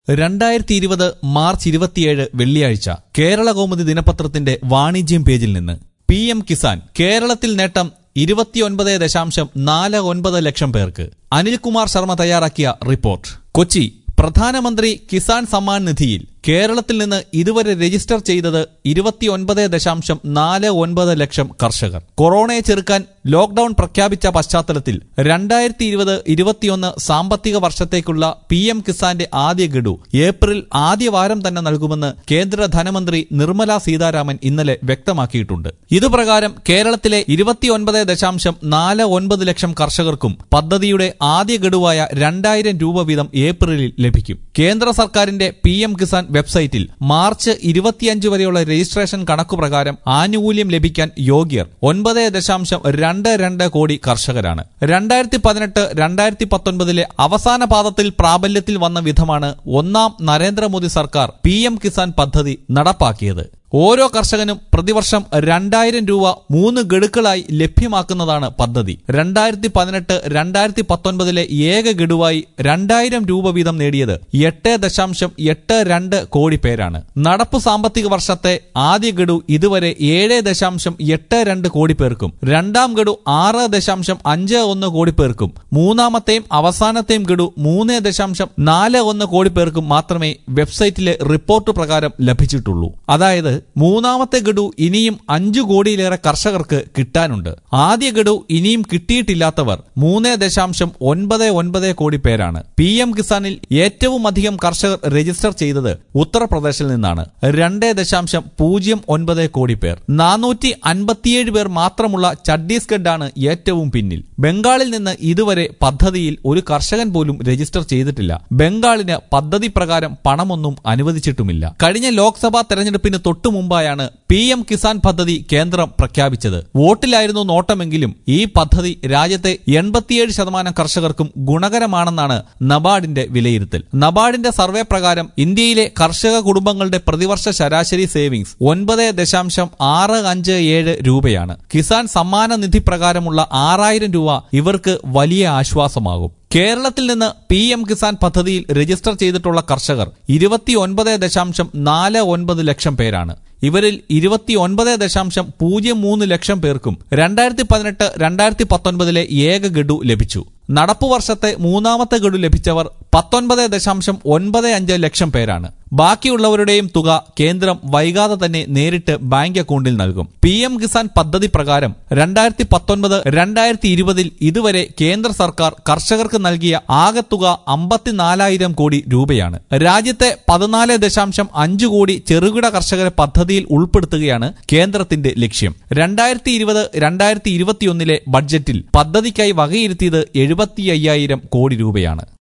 രണ്ടായിരത്തി ഇരുപത് മാർച്ച് ഇരുപത്തിയേഴ് വെള്ളിയാഴ്ച കേരള കൗമുദി ദിനപത്രത്തിന്റെ വാണിജ്യം പേജിൽ നിന്ന് പി എം കിസാൻ കേരളത്തിൽ നേട്ടം ഇരുപത്തിയൊൻപത് ദശാംശം നാല് ഒൻപത് ലക്ഷം പേർക്ക് അനിൽകുമാർ ശർമ്മ തയ്യാറാക്കിയ റിപ്പോർട്ട് കൊച്ചി പ്രധാനമന്ത്രി കിസാൻ സമ്മാൻ നിധിയിൽ കേരളത്തിൽ നിന്ന് ഇതുവരെ രജിസ്റ്റർ ചെയ്തത് ഇരുപത്തിയൊൻപത് ദശാംശം നാല് ഒൻപത് ലക്ഷം കർഷകർ കൊറോണയെ ചെറുക്കാൻ ലോക്ഡൌൺ പ്രഖ്യാപിച്ച പശ്ചാത്തലത്തിൽ രണ്ടായിരത്തി ഇരുപത് ഇരുപത്തിയൊന്ന് സാമ്പത്തിക വർഷത്തേക്കുള്ള പി എം കിസാന്റെ ആദ്യ ഗഡു ഏപ്രിൽ ആദ്യ വാരം തന്നെ നൽകുമെന്ന് കേന്ദ്ര ധനമന്ത്രി നിർമ്മല സീതാരാമൻ ഇന്നലെ വ്യക്തമാക്കിയിട്ടുണ്ട് ഇതുപ്രകാരം കേരളത്തിലെ ഇരുപത്തിയൊൻപത് ദശാംശം നാല് ഒൻപത് ലക്ഷം കർഷകർക്കും പദ്ധതിയുടെ ആദ്യ ഗഡുവായ രണ്ടായിരം രൂപ വീതം ഏപ്രിലിൽ ലഭിക്കും കേന്ദ്ര സർക്കാരിന്റെ പി എം കിസാൻ വെബ്സൈറ്റിൽ മാർച്ച് ഇരുപത്തിയഞ്ച് വരെയുള്ള രജിസ്ട്രേഷൻ കണക്കുപ്രകാരം ആനുകൂല്യം ലഭിക്കാൻ യോഗ്യർ ഒൻപത് ദശാംശം രണ്ട് രണ്ട് കോടി കർഷകരാണ് രണ്ടായിരത്തി പതിനെട്ട് രണ്ടായിരത്തി പത്തൊൻപതിലെ അവസാന പാദത്തിൽ പ്രാബല്യത്തിൽ വന്ന വിധമാണ് ഒന്നാം നരേന്ദ്രമോദി സർക്കാർ പി എം കിസാൻ പദ്ധതി നടപ്പാക്കിയത് ഓരോ കർഷകനും പ്രതിവർഷം രണ്ടായിരം രൂപ മൂന്ന് ഗഡുക്കളായി ലഭ്യമാക്കുന്നതാണ് പദ്ധതി രണ്ടായിരത്തി പതിനെട്ട് രണ്ടായിരത്തി പത്തൊൻപതിലെ ഏക ഗഡുവായി രണ്ടായിരം രൂപ വീതം നേടിയത് എട്ട് ദശാംശം എട്ട് രണ്ട് കോടി പേരാണ് നടപ്പു സാമ്പത്തിക വർഷത്തെ ആദ്യ ഗഡു ഇതുവരെ ഏഴ് ദശാംശം എട്ട് രണ്ട് കോടി പേർക്കും രണ്ടാം ഗഡു ആറ് ദശാംശം അഞ്ച് ഒന്ന് കോടി പേർക്കും മൂന്നാമത്തെയും അവസാനത്തെയും ഗഡു മൂന്ന് ദശാംശം നാല് ഒന്ന് കോടി പേർക്കും മാത്രമേ വെബ്സൈറ്റിലെ റിപ്പോർട്ട് പ്രകാരം ലഭിച്ചിട്ടുള്ളൂ അതായത് മൂന്നാമത്തെ ഗഡു ഇനിയും അഞ്ചു കോടിയിലേറെ കർഷകർക്ക് കിട്ടാനുണ്ട് ആദ്യ ഗഡു ഇനിയും കിട്ടിയിട്ടില്ലാത്തവർ മൂന്ന് ദശാംശം ഒൻപത് ഒൻപത് കോടി പേരാണ് പി എം കിസാനിൽ ഏറ്റവും അധികം കർഷകർ രജിസ്റ്റർ ചെയ്തത് ഉത്തർപ്രദേശിൽ നിന്നാണ് രണ്ട് ദശാംശം പൂജ്യം ഒൻപത് കോടി പേർ നാനൂറ്റി അൻപത്തിയേഴ് പേർ മാത്രമുള്ള ഛത്തീസ്ഗഡാണ് ഏറ്റവും പിന്നിൽ ബംഗാളിൽ നിന്ന് ഇതുവരെ പദ്ധതിയിൽ ഒരു കർഷകൻ പോലും രജിസ്റ്റർ ചെയ്തിട്ടില്ല ബംഗാളിന് പദ്ധതി പ്രകാരം പണമൊന്നും അനുവദിച്ചിട്ടുമില്ല കഴിഞ്ഞ ലോക്സഭാ തെരഞ്ഞെടുപ്പിന് തൊട്ടു മുമ്പായാണ് പി എം കിസാൻ പദ്ധതി കേന്ദ്രം പ്രഖ്യാപിച്ചത് വോട്ടിലായിരുന്നു നോട്ടമെങ്കിലും ഈ പദ്ധതി രാജ്യത്തെ എൺപത്തിയേഴ് ശതമാനം കർഷകർക്കും ഗുണകരമാണെന്നാണ് നബാർഡിന്റെ വിലയിരുത്തൽ നബാർഡിന്റെ സർവേ പ്രകാരം ഇന്ത്യയിലെ കർഷക കുടുംബങ്ങളുടെ പ്രതിവർഷ ശരാശരി സേവിങ്സ് ഒൻപത് ദശാംശം ആറ് അഞ്ച് ഏഴ് രൂപയാണ് കിസാൻ സമ്മാന നിധി പ്രകാരമുള്ള ആറായിരം രൂപ ഇവർക്ക് വലിയ ആശ്വാസമാകും കേരളത്തിൽ നിന്ന് പി എം കിസാൻ പദ്ധതിയിൽ രജിസ്റ്റർ ചെയ്തിട്ടുള്ള കർഷകർ ഇരുപത്തിയൊൻപത് ദശാംശം നാല് ഒൻപത് ലക്ഷം പേരാണ് ഇവരിൽ ഇരുപത്തിയൊൻപത് ദശാംശം പൂജ്യം മൂന്ന് ലക്ഷം പേർക്കും രണ്ടായിരത്തി പതിനെട്ട് രണ്ടായിരത്തി പത്തൊൻപതിലെ ഏക ഗഡു ലഭിച്ചു നടപ്പു വർഷത്തെ മൂന്നാമത്തെ ഗഡു ലഭിച്ചവർ പത്തൊൻപത് ദശാംശം ഒൻപത് അഞ്ച് ലക്ഷം പേരാണ് ബാക്കിയുള്ളവരുടെയും തുക കേന്ദ്രം വൈകാതെ തന്നെ നേരിട്ട് ബാങ്ക് അക്കൗണ്ടിൽ നൽകും പി എം കിസാൻ പദ്ധതി പ്രകാരം രണ്ടായിരത്തി പത്തൊൻപത് രണ്ടായിരത്തി ഇരുപതിൽ ഇതുവരെ കേന്ദ്ര സർക്കാർ കർഷകർക്ക് നൽകിയ ആകെ തുക അമ്പത്തിനാലായിരം കോടി രൂപയാണ് രാജ്യത്തെ പതിനാല് ദശാംശം അഞ്ച് കോടി ചെറുകിട കർഷകരെ പദ്ധതിയിൽ ഉൾപ്പെടുത്തുകയാണ് കേന്ദ്രത്തിന്റെ ലക്ഷ്യം രണ്ടായിരത്തി ഇരുപത് രണ്ടായിരത്തി ഇരുപത്തിയൊന്നിലെ ബഡ്ജറ്റിൽ പദ്ധതിക്കായി വകയിരുത്തിയത് എഴുപത്തി അയ്യായിരം കോടി രൂപയാണ്